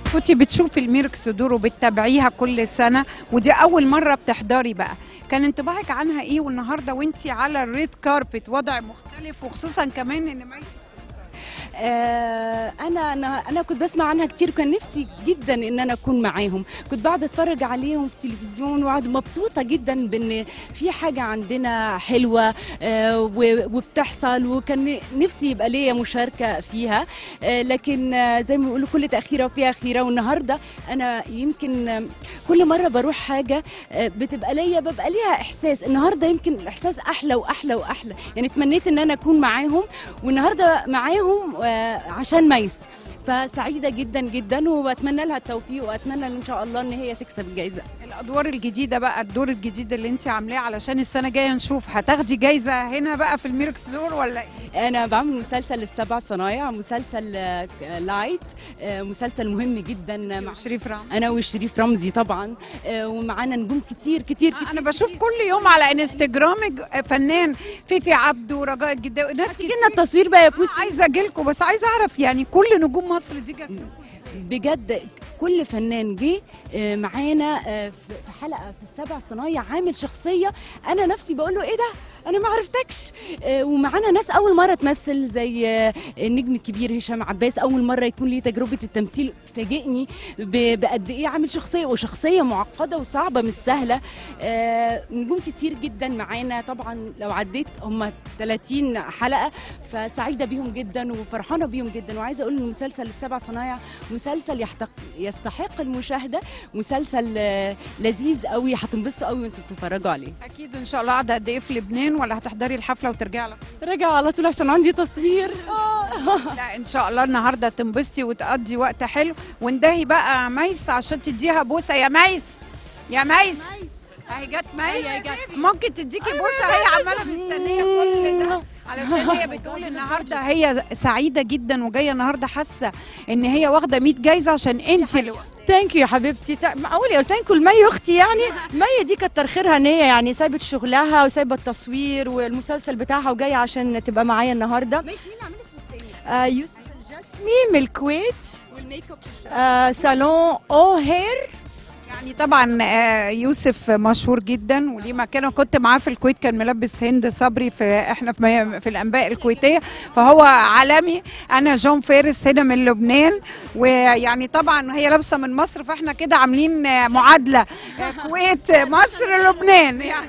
كنت بتشوفي الميركس دور وبتتابعيها كل سنه ودي اول مره بتحضري بقى كان انطباعك عنها ايه والنهارده وانت على الريد كاربت وضع مختلف وخصوصا كمان ان ميسي آه، انا انا انا كنت بسمع عنها كتير وكان نفسي جدا ان انا اكون معاهم كنت بقعد اتفرج عليهم في التلفزيون وقعد مبسوطه جدا بان في حاجه عندنا حلوه آه، و- وبتحصل وكان نفسي يبقى ليا مشاركه فيها آه، لكن آه، زي ما بيقولوا كل تاخيره وفيها خيره والنهارده انا يمكن آه، كل مره بروح حاجه آه، بتبقى ليا ببقى ليها احساس النهارده يمكن الاحساس احلى واحلى واحلى يعني تمنيت ان انا اكون معاهم والنهارده معاهم آه، عشان ميس فسعيده جدا جدا وبتمنى لها التوفيق واتمنى ان شاء الله ان هي تكسب الجائزه الادوار الجديده بقى الدور الجديد اللي انت عاملاه علشان السنه الجايه نشوف هتاخدي جايزه هنا بقى في الميركس دور ولا ايه انا بعمل مسلسل السبع صنايع مسلسل آه، لايت آه، مسلسل مهم جدا مع شريف رام انا وشريف رمزي طبعا آه، ومعانا نجوم كتير كتير كتير انا بشوف كل يوم على انستجرامك فنان فيفي عبده ورجاء الجداوي ناس كتير كنا التصوير بقى يا بوسي عايزه اجيلكم بس عايزه اعرف يعني كل نجوم مصر دي جت لكم إزاي؟ بجد كل فنان جه آه، معانا آه، في في حلقه في السبع صنايع عامل شخصيه انا نفسي بقول له ايه ده انا ما عرفتكش آه، ومعانا ناس اول مره تمثل زي آه، النجم الكبير هشام عباس اول مره يكون ليه تجربه التمثيل فاجئني ب- بقد ايه عامل شخصيه وشخصيه معقده وصعبه مش سهله آه، نجوم كتير جدا معانا طبعا لو عديت هم 30 حلقه فسعيده بيهم جدا وفرحانه بيهم جدا وعايزه اقول ان مسلسل السبع صنايع مسلسل يحتق يستحق المشاهده مسلسل آه، لذيذ قوي هتنبسطوا قوي وانتوا بتتفرجوا عليه اكيد ان شاء الله قاعده قد ايه في لبنان ولا هتحضري الحفله وترجعي على طول؟ راجع على طول عشان عندي تصوير لا ان شاء الله النهارده تنبسطي وتقضي وقت حلو واندهي بقى ميس عشان تديها بوسه يا ميس يا ميس اهي جت ميس هي جت. ممكن تديكي بوسه هي عماله مستنيه كل ده علشان هي بتقول النهارده هي سعيده جدا وجايه النهارده حاسه ان هي واخده 100 جايزه عشان انت اللي ثانك يو يا حبيبتي تا- معقول يا ثانك يو لمي اختي يعني مي دي كتر خيرها ان هي يعني سايبه شغلها وسايبه التصوير والمسلسل بتاعها وجايه عشان تبقى معايا النهارده آه يوسف الجسمي من الكويت والميك اب آه صالون او هير يعني طبعا آه، يوسف مشهور جدا وليه مكانه كنت معاه في الكويت كان ملبس هند صبري في احنا في, مي- في الانباء الكويتيه فهو عالمي انا جون فارس هنا من لبنان ويعني طبعا هي لابسه من مصر فاحنا كده عاملين آه، معادله آه، كويت مصر لبنان يعني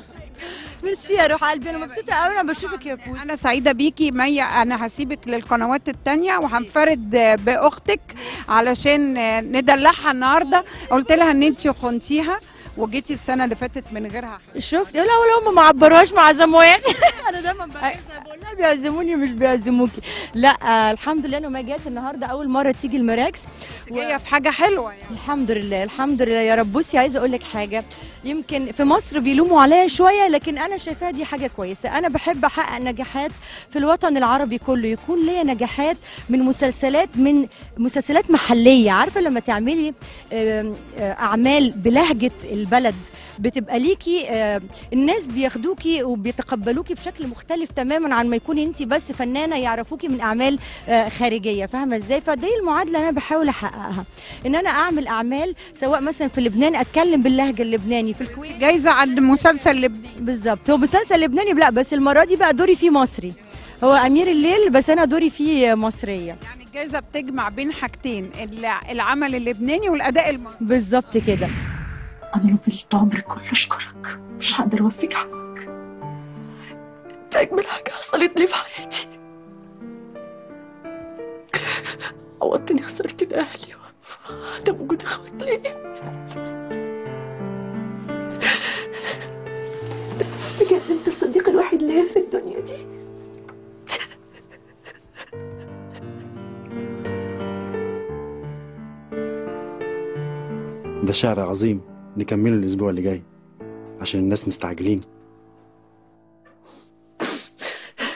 ميرسي يا روح قلبي انا مبسوطه قوي انا بشوفك يا بوس انا سعيده بيكي مي انا هسيبك للقنوات التانية وهنفرد آه، باختك علشان آه، ندلعها النهارده قلت لها ان انت خنتيها وجيتي السنه اللي فاتت من غيرها شفت لا ولا هم ما عبروهاش ما عزموهاش انا دايما بنسى بقول لها بيعزموني مش بيعزموكي لا آه الحمد لله انه ما جت النهارده اول مره تيجي المراكز جايه في حاجه حلوه يعني الحمد لله الحمد لله يا رب بصي عايزه اقول لك حاجه يمكن في مصر بيلوموا عليا شويه لكن انا شايفاها دي حاجه كويسه انا بحب احقق نجاحات في الوطن العربي كله يكون ليا نجاحات من مسلسلات من مسلسلات محليه عارفه لما تعملي آم، آه، اعمال بلهجه البلد بتبقى ليكي آه، الناس بياخدوكي وبيتقبلوكي بشكل مختلف تماما عن ما يكون انت بس فنانه يعرفوكي من اعمال آه، خارجيه فاهمه ازاي فدي المعادله اللي انا بحاول احققها ان انا اعمل اعمال سواء مثلا في لبنان اتكلم باللهجه اللبناني في الكويت جايزه على المسلسل لبنان بالظبط هو مسلسل لبناني لا بس المره دي بقى دوري فيه مصري هو امير الليل بس انا دوري فيه مصريه يعني الجايزه بتجمع بين حاجتين الع- العمل اللبناني والاداء المصري بالظبط كده أنا لو فضلت عمري كله أشكرك مش هقدر أوفيك حقك أنت أجمل حاجة حصلت لي في حياتي عوضتني خسرت الأهلي وعدم وجود إخوات ليا بجد أنت الصديق الوحيد ليا في الدنيا دي ده شعر عظيم نكمله الأسبوع اللي جاي عشان الناس مستعجلين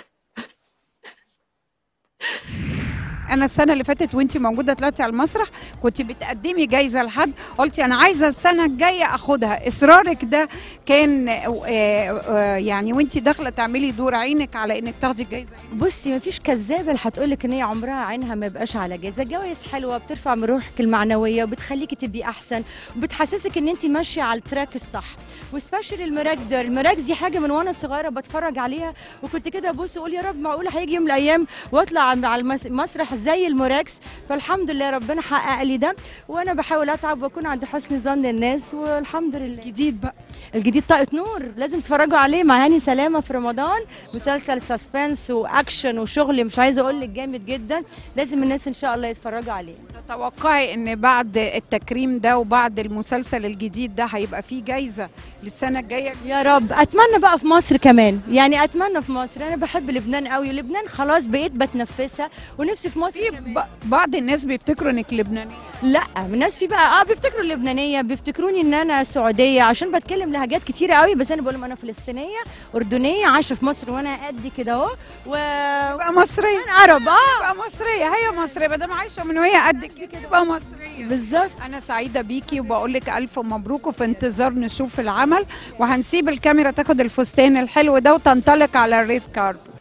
انا السنه اللي فاتت وانت موجوده طلعتي على المسرح كنت بتقدمي جايزه لحد قلتي انا عايزه السنه الجايه اخدها اصرارك ده كان آه، آه، يعني وانت داخله تعملي دور عينك على انك تاخدي الجايزه بصي مفيش كذابه اللي هتقولك ان هي عمرها عينها ما يبقاش على جايزه الجوائز حلوه بترفع من روحك المعنويه وبتخليكي تبقي احسن وبتحسسك ان انت ماشيه على التراك الصح وسبيشال المراكز ده المراكز دي حاجه من وانا صغيره بتفرج عليها وكنت كده ابص اقول يا رب معقول هيجي يوم من الايام واطلع على المس- المسرح زي المراكز فالحمد لله ربنا حقق لي ده وانا بحاول اتعب واكون عند حسن ظن الناس والحمد لله جديد بقى الجديد طاقة نور لازم تتفرجوا عليه مع هاني سلامة في رمضان مسلسل سسبنس واكشن وشغل مش عايزة اقول لك جامد جدا لازم الناس ان شاء الله يتفرجوا عليه تتوقعي ان بعد التكريم ده وبعد المسلسل الجديد ده هيبقى فيه جايزه للسنه الجايه يا رب اتمنى بقى في مصر كمان يعني اتمنى في مصر انا بحب لبنان قوي ولبنان خلاص بقيت بتنفسها ونفسي في مصر في كمان. ب- بعض الناس بيفتكروا انك لبنانيه لا الناس في بقى اه بيفتكروا اللبنانيه بيفتكروني ان انا سعوديه عشان بتكلم لهجات كتيره قوي بس انا بقول لهم انا فلسطينيه اردنيه عايشه في مصر وانا قد كده اهو و تبقى مصريه أنا عرب اه تبقى مصريه هي مصريه ما دام عايشه من وهي قد كده تبقى مصريه بالظبط انا سعيده بيكي وبقول لك الف مبروك وفي انتظار نشوف العمل وهنسيب الكاميرا تاخد الفستان الحلو ده وتنطلق على الريد كاربت